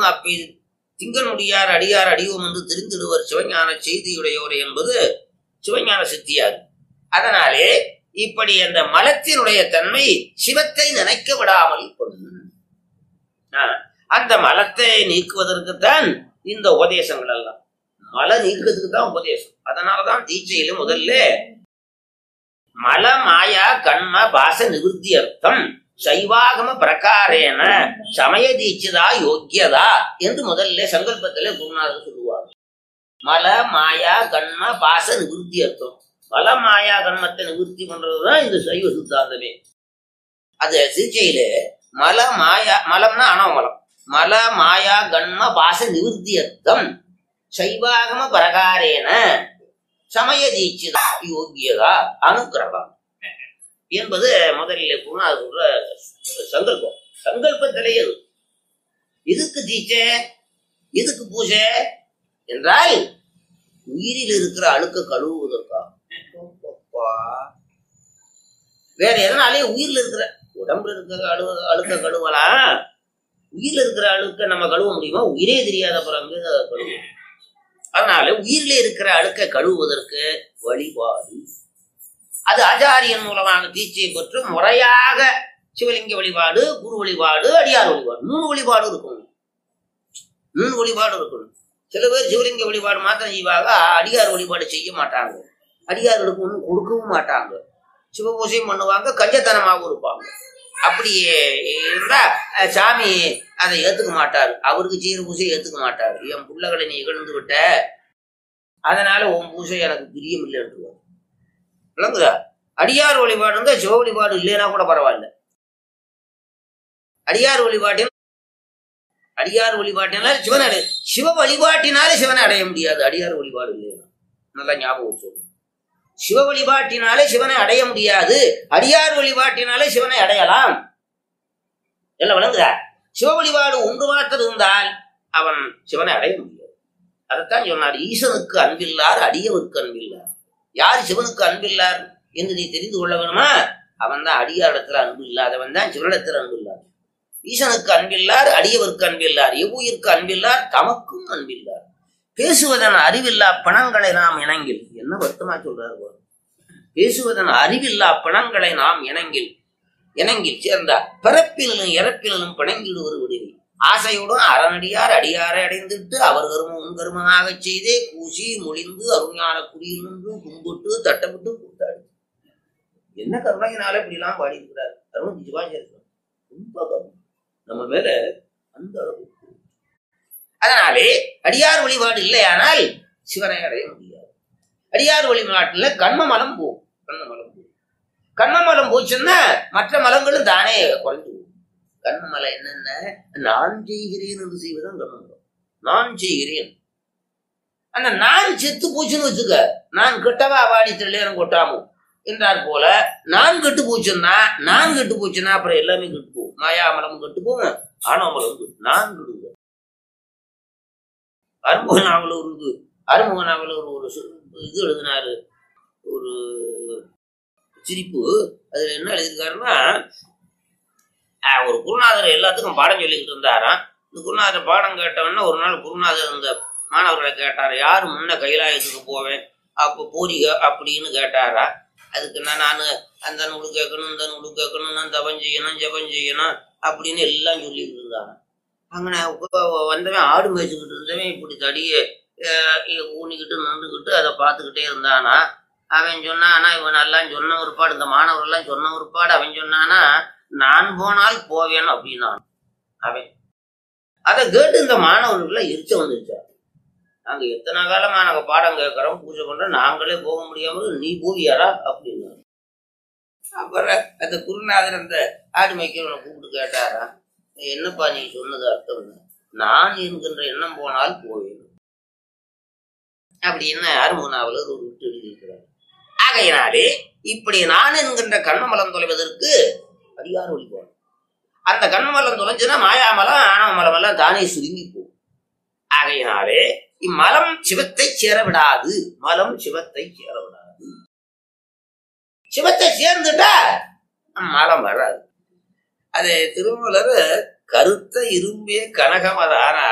திருக்கும் அப்பெய்து திங்கள் முடியார் அடியார் அடியோம் என்று தெரிந்திடுவர் சிவஞான செய்தியுடையோரே என்பது சிவஞான சித்தியார் அதனாலே இப்படி அந்த மலத்தினுடைய தன்மை சிவத்தை நினைக்க விடாமல் கொள்ளும் ஆ, அந்த மலத்தை நீக்குவதற்குத்தான் இந்த உபதேசங்கள் எல்லாம் மலை நீக்கிறதுக்கு தான் உபதேசம் அதனாலதான் தீட்சையில முதல்ல மல மாயா கண்ம பாச நிவர்த்தி அர்த்தம் சைவாகம பிரகாரேன சமய தீட்சிதா யோக்கியதா என்று முதல்ல சங்கல்பத்துல குருநாதர் சொல்லுவார் மல மாயா கண்ம பாச நிவர்த்தி அர்த்தம் மல மாயா கண்மத்தை நிவர்த்தி பண்றதுதான் இந்த சைவ சித்தாந்தமே அது சிகிச்சையில மல மாயா மலம்னா அனவமலம் மல மாயா கண்ம பாச நிவர்த்தி அர்த்தம் சைவாகம பிரகாரேன சமய தீட்சிதா யோகியதா அனுக்கிரகம் என்பது முதலில் குருநாதர் சொல்ற சங்கல்பம் சங்கல்பத்திலே அது இதுக்கு தீட்சை இதுக்கு பூஜை என்றால் உயிரில் இருக்கிற அழுக்க கழுவுவதற்காக அப்பா. வேற எதனாலே உயிர்ல இருக்கிற உடம்புல இருக்கிற அழு அழுக்க கழுவலாம் உயிர்ல இருக்கிற அழுக்க நம்ம கழுவ முடியுமா உயிரே தெரியாத பிறகு கழுவும் அதனால உயிரிலே இருக்கிற அழுக்க கழுவுவதற்கு வழிபாடு அது ஆச்சாரியன் மூலமான தீட்சையை பெற்று முறையாக சிவலிங்க வழிபாடு குரு வழிபாடு அடியார் வழிபாடு மூணு வழிபாடு இருக்கணும் மூணு வழிபாடு இருக்கணும் சில பேர் சிவலிங்க வழிபாடு மாத்திரம் செய்வாங்க அடியார் வழிபாடு செய்ய மாட்டாங்க அடியார்களுக்கு ஒன்றும் கொடுக்கவும் மாட்டாங்க சிவபூசையும் பண்ணுவாங்க கஞ்சத்தனமாகவும் இருப்பாங்க அப்படி இருந்தா அஹ், சாமி அதை ஏத்துக்க மாட்டார் அவருக்கு செய்யற பூசை ஏத்துக்க மாட்டார் என் பிள்ளைகளை நீ இகழ்ந்து விட்ட அதனால உன் பூசை எனக்கு பிரியம் இல்லைன்னு விளங்குதா அடியார் வழிபாடு இருந்தா சிவ வழிபாடு இல்லைன்னா கூட பரவாயில்ல அடியார் வழிபாட்டின் அடியார் வழிபாட்டினால சிவனை அடைய சிவ வழிபாட்டினாலே சிவனை அடைய முடியாது அடியார் வழிபாடு இல்லைன்னா நல்லா ஞாபகம் வச்சுக்கோங்க. சிவ வழிபாட்டினாலே சிவனை அடைய முடியாது அடியார் வழிபாட்டினாலே சிவனை அடையலாம் எல்லாம் விளங்குதா சிவ வழிபாடு ஒன்று மாத்திரம் இருந்தால் அவன் சிவனை அடைய முடியாது அதைத்தான் சொன்னார் ஈசனுக்கு அன்பில்லார் அடியவருக்கு அன்பில்லார் யார் சிவனுக்கு அன்பில்லார் என்று நீ தெரிந்து கொள்ள வேணுமா அவன் தான் அடியாரிடத்துல அன்பு இல்லாதவன் தான் சிவனிடத்தில் அன்பு இல்லாத ஈசனுக்கு அன்பில்லார் அடியவருக்கு அன்பில்லார் எவ்வுயிருக்கு அன்பில்லார் தமக்கும் அன்பில்லார் பேசுவதன் அறிவில்லா பணங்களை நாம் இணங்கில் என்ன வருத்தமா சொல்றாரு பாரு. பேசுவதன் அறிவில்லா பணங்களை நாம் இணங்கில் இணங்கில் சேர்ந்தார் பிறப்பிலும் இறப்பிலும் பிணங்கிடுவது விடுவி ஆசையுடன் அறநடியார் அடியாரை அடைந்துட்டு அவர் கருமம் உன் கருமமாகச் செய்தே பூசி மொழிந்து அருஞான குடியில் நின்று கும்பிட்டு தட்டப்பட்டு கூட்டாடு என்ன கருணையினால இப்படி எல்லாம் பாடியிருக்கிறார் அருண் சிவாச்சாரியர் ரொம்ப கருணை நம்ம மேல அந்த அளவு அதனாலே அடியார் வழிபாடு இல்லையானால் சிவனை அடைய முடியாது அடியார் வழிபாட்டுல கண்ம மலம் போகும் கண்ம மலம் போகும் கண்ம மலம் போச்சுன்னா மற்ற மலங்களும் தானே குறைஞ்சு போகும் கண்ம மலம் என்னென்ன நான் செய்கிறேன் என்று செய்வதுதான் கண்ம மலம் நான் செய்கிறேன் அந்த நான் செத்து போச்சுன்னு வச்சுக்க நான் கெட்டவா வாடி தெளியரம் கொட்டாமோ என்றார் போல நான் கெட்டு போச்சுன்னா நான் கெட்டு போச்சுன்னா அப்புறம் எல்லாமே கெட்டு போகும் மாயாமலம் கெட்டு போகும் ஆணவமலம் கெட்டு நான் கெடுங்க அறுமுக நாவல் ஒரு இது அறுமுக நாவல் ஒரு ஒரு சு- இது எழுதினாரு ஒரு சிரிப்பு அதுல என்ன எழுதியிருக்காருன்னா ஆஹ், ஒரு குருநாதர் எல்லாத்துக்கும் பாடம் சொல்லிக்கிட்டு இருந்தாராம் இந்த குருநாதர் பாடம் கேட்டவொடனே ஒரு நாள் குருநாதர் இந்த மாணவர்களை கேட்டார் யார் முன்ன கைலாயத்துக்கு போவேன் அப்போ போறீங்க அப்படின்னு கேட்டாரா அதுக்கு நான் நான் அந்த நூலு கேட்கணும் இந்த நூலு கேட்கணும் நான் தபம் செய்யணும் ஜெபம் செய்யணும் அப்படின்னு எல்லாம் சொல்லிட்டு இருந்தாங்க அங்கே வந்தவன் ஆடு மேய்ச்சிக்கிட்டு இருந்தவன் இப்படி தடியை ஊனிக்கிட்டு நின்றுக்கிட்டு அதை பார்த்துக்கிட்டே இருந்தானா அவன் சொன்னானா இவன் எல்லாம் சொன்ன ஒருபாடு இந்த மாணவர்கள்லாம் சொன்ன ஒருபாடு அவன் சொன்னானா நான் போனால் போவேன் அப்படின்னான் அவன் அதை கேட்டு இந்த மாணவர்கள்லாம் எரிச்ச வந்துருச்சா நாங்க எத்தனை காலமா நாங்க பாடம் கேட்கறோம் பூஜை பண்றோம் நாங்களே போக முடியாம நீ போவியாரா அப்படின்னு அப்புறம் அந்த குருநாதர் அந்த ஆடு மேய்க்கிறவனை கூப்பிட்டு கேட்டாரா என்னப்பா நீ சொன்னது அர்த்தம் நான் என்கின்ற எண்ணம் போனால் போவேன் அப்படின்னு அருமுனாவில் ஒரு விட்டு எழுதியிருக்கிறார் ஆகையினாலே இப்படி நான் என்கின்ற கண்ணமலம் தொலைவதற்கு அடியார் வழிபாடு அந்த கண்ணமலம் தொலைஞ்சுன்னா மாயாமலம் ஆணவமலம் எல்லாம் தானே சுருங்கி போகும் ஆகையினாலே இம்மலம் சிவத்தை சேர விடாது மலம் சிவத்தை சேர விடாது சிவத்தை சேர்ந்துட்டா மலம் வராது அது திருமலர் கருத்த இரும்பே கனகமதான